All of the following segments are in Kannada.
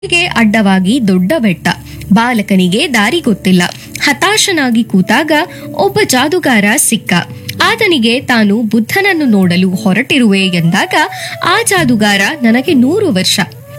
ಗೆ ಅಡ್ಡವಾಗಿ ದೊಡ್ಡ ಬೆಟ್ಟ ಬಾಲಕನಿಗೆ ದಾರಿ ಗೊತ್ತಿಲ್ಲ ಹತಾಶನಾಗಿ ಕೂತಾಗ ಒಬ್ಬ ಜಾದುಗಾರ ಸಿಕ್ಕ ಆತನಿಗೆ ತಾನು ಬುದ್ಧನನ್ನು ನೋಡಲು ಹೊರಟಿರುವೆ ಎಂದಾಗ ಆ ಜಾದುಗಾರ ನನಗೆ ನೂರು ವರ್ಷ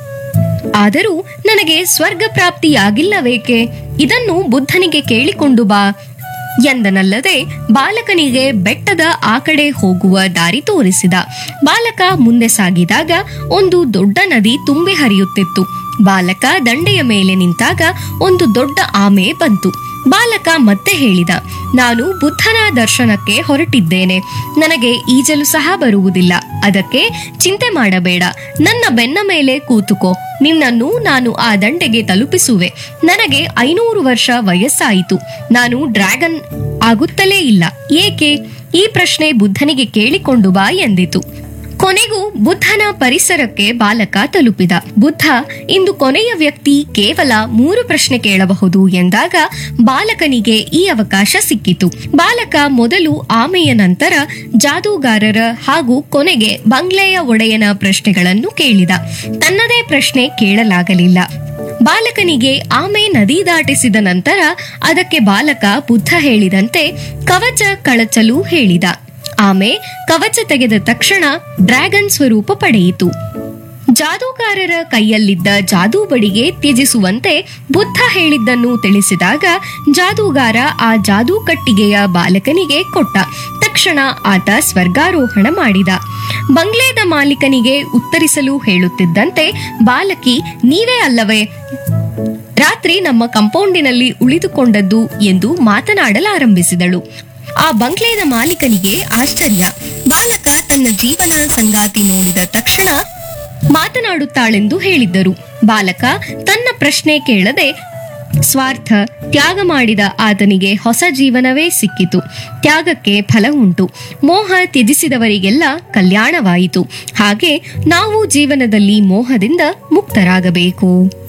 ಆದರೂ ನನಗೆ ಸ್ವರ್ಗ ಪ್ರಾಪ್ತಿಯಾಗಿಲ್ಲವೇಕೆ ಇದನ್ನು ಬುದ್ಧನಿಗೆ ಕೇಳಿಕೊಂಡು ಬಾ ಎಂದನಲ್ಲದೆ ಬಾಲಕನಿಗೆ ಬೆಟ್ಟದ ಆ ಕಡೆ ಹೋಗುವ ದಾರಿ ತೋರಿಸಿದ ಬಾಲಕ ಮುಂದೆ ಸಾಗಿದಾಗ ಒಂದು ದೊಡ್ಡ ನದಿ ತುಂಬಿ ಹರಿಯುತ್ತಿತ್ತು ಬಾಲಕ ದಂಡೆಯ ಮೇಲೆ ನಿಂತಾಗ ಒಂದು ದೊಡ್ಡ ಆಮೆ ಬಂತು ಬಾಲಕ ಮತ್ತೆ ಹೇಳಿದ ನಾನು ಬುದ್ಧನ ದರ್ಶನಕ್ಕೆ ಹೊರಟಿದ್ದೇನೆ ನನಗೆ ಈಜಲು ಸಹ ಬರುವುದಿಲ್ಲ ಅದಕ್ಕೆ ಚಿಂತೆ ಮಾಡಬೇಡ ನನ್ನ ಬೆನ್ನ ಮೇಲೆ ಕೂತುಕೋ ನಿನ್ನನ್ನು ನಾನು ಆ ದಂಡೆಗೆ ತಲುಪಿಸುವೆ ನನಗೆ ಐನೂರು ವರ್ಷ ವಯಸ್ಸಾಯಿತು ನಾನು ಡ್ರ್ಯಾಗನ್ ಆಗುತ್ತಲೇ ಇಲ್ಲ ಏಕೆ ಈ ಪ್ರಶ್ನೆ ಬುದ್ಧನಿಗೆ ಕೇಳಿಕೊಂಡು ಬಾ ಎಂದಿತು ಕೊನೆಗೂ ಬುದ್ಧನ ಪರಿಸರಕ್ಕೆ ಬಾಲಕ ತಲುಪಿದ ಬುದ್ಧ ಇಂದು ಕೊನೆಯ ವ್ಯಕ್ತಿ ಕೇವಲ ಮೂರು ಪ್ರಶ್ನೆ ಕೇಳಬಹುದು ಎಂದಾಗ ಬಾಲಕನಿಗೆ ಈ ಅವಕಾಶ ಸಿಕ್ಕಿತು ಬಾಲಕ ಮೊದಲು ಆಮೆಯ ನಂತರ ಜಾದೂಗಾರರ ಹಾಗೂ ಕೊನೆಗೆ ಬಂಗ್ಲೆಯ ಒಡೆಯನ ಪ್ರಶ್ನೆಗಳನ್ನು ಕೇಳಿದ ತನ್ನದೇ ಪ್ರಶ್ನೆ ಕೇಳಲಾಗಲಿಲ್ಲ ಬಾಲಕನಿಗೆ ಆಮೆ ನದಿ ದಾಟಿಸಿದ ನಂತರ ಅದಕ್ಕೆ ಬಾಲಕ ಬುದ್ಧ ಹೇಳಿದಂತೆ ಕವಚ ಕಳಚಲು ಹೇಳಿದ ಆಮೆ ಕವಚ ತೆಗೆದ ತಕ್ಷಣ ಡ್ರ್ಯಾಗನ್ ಸ್ವರೂಪ ಪಡೆಯಿತು ಜಾದೂಗಾರರ ಕೈಯಲ್ಲಿದ್ದ ಜಾದೂ ಬಡಿಗೆ ತ್ಯಜಿಸುವಂತೆ ಬುದ್ಧ ಹೇಳಿದ್ದನ್ನು ತಿಳಿಸಿದಾಗ ಜಾದೂಗಾರ ಆ ಜಾದೂ ಕಟ್ಟಿಗೆಯ ಬಾಲಕನಿಗೆ ಕೊಟ್ಟ ತಕ್ಷಣ ಆತ ಸ್ವರ್ಗಾರೋಹಣ ಮಾಡಿದ ಬಂಗ್ಲೆದ ಮಾಲೀಕನಿಗೆ ಉತ್ತರಿಸಲು ಹೇಳುತ್ತಿದ್ದಂತೆ ಬಾಲಕಿ ನೀವೇ ಅಲ್ಲವೇ ರಾತ್ರಿ ನಮ್ಮ ಕಂಪೌಂಡಿನಲ್ಲಿ ಉಳಿದುಕೊಂಡದ್ದು ಎಂದು ಮಾತನಾಡಲಾರಂಭಿಸಿದಳು ಆ ಬಂಗ್ಲೆದ ಮಾಲೀಕನಿಗೆ ಆಶ್ಚರ್ಯ ಬಾಲಕ ತನ್ನ ಜೀವನ ಸಂಗಾತಿ ನೋಡಿದ ತಕ್ಷಣ ಮಾತನಾಡುತ್ತಾಳೆಂದು ಹೇಳಿದ್ದರು ಬಾಲಕ ತನ್ನ ಪ್ರಶ್ನೆ ಕೇಳದೆ ಸ್ವಾರ್ಥ ತ್ಯಾಗ ಮಾಡಿದ ಆತನಿಗೆ ಹೊಸ ಜೀವನವೇ ಸಿಕ್ಕಿತು ತ್ಯಾಗಕ್ಕೆ ಫಲ ಉಂಟು ಮೋಹ ತ್ಯಜಿಸಿದವರಿಗೆಲ್ಲ ಕಲ್ಯಾಣವಾಯಿತು ಹಾಗೆ ನಾವು ಜೀವನದಲ್ಲಿ ಮೋಹದಿಂದ ಮುಕ್ತರಾಗಬೇಕು